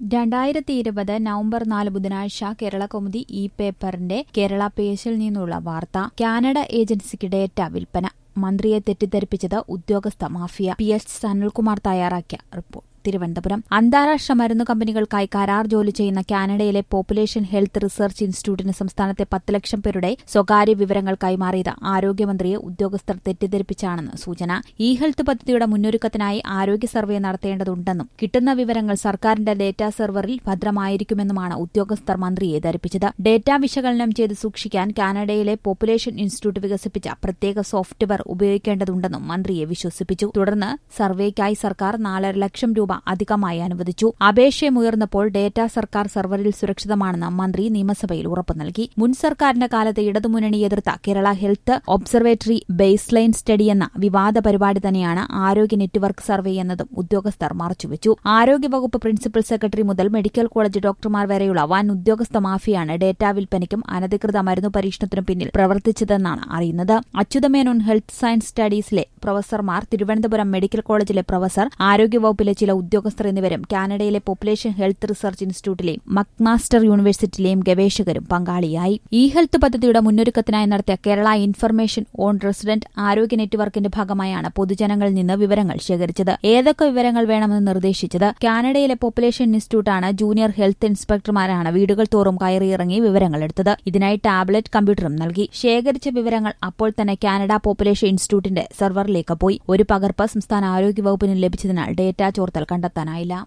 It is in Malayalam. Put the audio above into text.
രണ്ടായിരത്തി ഇരുപത് നവംബർ നാല് ബുധനാഴ്ച കേരള കൗമുദി ഇ പേപ്പറിന്റെ കേരള പേജിൽ നിന്നുള്ള വാർത്ത കാനഡ ഏജൻസിക്ക് ഡേറ്റ വിൽപ്പന മന്ത്രിയെ തെറ്റിദ്ധരിപ്പിച്ചത് ഉദ്യോഗസ്ഥ മാഫിയ പി എച്ച് സനൽകുമാർ തയ്യാറാക്കിയ റിപ്പോർട്ട് തിരുവനന്തപുരം അന്താരാഷ്ട്ര മരുന്നു കമ്പനികൾക്കായി കരാർ ജോലി ചെയ്യുന്ന കാനഡയിലെ പോപ്പുലേഷൻ ഹെൽത്ത് റിസർച്ച് ഇൻസ്റ്റിറ്റ്യൂട്ടിന് സംസ്ഥാനത്തെ പത്ത് ലക്ഷം പേരുടെ സ്വകാര്യ വിവരങ്ങൾ കൈമാറിയത് ആരോഗ്യമന്ത്രിയെ ഉദ്യോഗസ്ഥർ തെറ്റിദ്ധരിപ്പിച്ചാണെന്ന് സൂചന ഇ ഹെൽത്ത് പദ്ധതിയുടെ മുന്നൊരുക്കത്തിനായി ആരോഗ്യ സർവേ നടത്തേണ്ടതുണ്ടെന്നും കിട്ടുന്ന വിവരങ്ങൾ സർക്കാരിന്റെ ഡേറ്റാ സെർവറിൽ ഭദ്രമായിരിക്കുമെന്നുമാണ് ഉദ്യോഗസ്ഥർ മന്ത്രിയെ ധരിപ്പിച്ചത് ഡേറ്റ വിശകലനം ചെയ്ത് സൂക്ഷിക്കാൻ കാനഡയിലെ പോപ്പുലേഷൻ ഇൻസ്റ്റിറ്റ്യൂട്ട് വികസിപ്പിച്ച പ്രത്യേക സോഫ്റ്റ്വെയർ ഉപയോഗിക്കേണ്ടതുണ്ടെന്നും മന്ത്രിയെ വിശ്വസിപ്പിച്ചു തുടർന്ന് സർവേക്കായി സർക്കാർ നാലര ലക്ഷം രൂപ അധികമായി അനുവദിച്ചു അപേക്ഷയുയർന്നപ്പോൾ ഡേറ്റ സർക്കാർ സെർവറിൽ സുരക്ഷിതമാണെന്ന് മന്ത്രി നിയമസഭയിൽ ഉറപ്പു നൽകി മുൻ സർക്കാരിന്റെ കാലത്ത് ഇടതുമുന്നണി എതിർത്ത Kerala health observatory base line study എന്ന വിവാദ പരിപാടി തന്നെയാണ് ആരോഗ്യ നെറ്റ്വർക്ക് സർവേ എന്നതും ഉദ്യോഗസ്ഥർ മറച്ചുവെച്ചു ആരോഗ്യവകുപ്പ് പ്രിൻസിപ്പൽ സെക്രട്ടറി മുതൽ മെഡിക്കൽ കോളേജ് ഡോക്ടർമാർ വരെയുള്ള വൻ ഉദ്യോഗസ്ഥ മാഫിയാണ് ഡേറ്റ വിൽപ്പനയ്ക്കും അനധികൃത മരുന്നു പരീക്ഷണത്തിനും പിന്നിൽ പ്രവർത്തിച്ചതെന്നാണ് അറിയുന്നത് അച്യുതമേനോൻ ഹെൽത്ത് സയൻസ് സ്റ്റഡീസിലെ പ്രൊഫസർമാർ തിരുവനന്തപുരം മെഡിക്കൽ കോളേജിലെ പ്രൊഫസർ ആരോഗ്യവകുപ്പിലെ ചില ഉദ്യോഗസ്ഥർ എന്നിവരും കാനഡയിലെ പോപ്പുലേഷൻ ഹെൽത്ത് റിസർച്ച് ഇൻസ്റ്റിറ്റ്യൂട്ടിലെയും മക്മാസ്റ്റർ യൂണിവേഴ്സിറ്റിയിലെയും ഗവേഷകരും പങ്കാളിയായി ഇ ഹെൽത്ത് പദ്ധതിയുടെ മുന്നൊരുക്കത്തിനായി നടത്തിയ കേരള ഇൻഫർമേഷൻ ഓൺ റെസിഡന്റ് ആരോഗ്യ നെറ്റ്വർക്കിന്റെ ഭാഗമായാണ് പൊതുജനങ്ങളിൽ നിന്ന് വിവരങ്ങൾ ശേഖരിച്ചത് ഏതൊക്കെ വിവരങ്ങൾ വേണമെന്ന് നിർദ്ദേശിച്ചത് കാനഡയിലെ പോപ്പുലേഷൻ ഇൻസ്റ്റിറ്റ്യൂട്ടാണ് ജൂനിയർ ഹെൽത്ത് ഇൻസ്പെക്ടർമാരാണ് വീടുകൾ തോറും കയറിയിറങ്ങി വിവരങ്ങൾ എടുത്തത് ഇതിനായി ടാബ്ലറ്റ് കമ്പ്യൂട്ടറും നൽകി ശേഖരിച്ച വിവരങ്ങൾ അപ്പോൾ തന്നെ കാനഡ പോപ്പുലേഷൻ ഇൻസ്റ്റിറ്റ്യൂട്ടിന്റെ സെർവറിലേക്ക് പോയി ഒരു പകർപ്പ് സംസ്ഥാന ആരോഗ്യവകുപ്പിന് ലഭിച്ചതിനാൽ ഡേറ്റ ചോർത്തൽ കണ്ടെത്താനായില്ല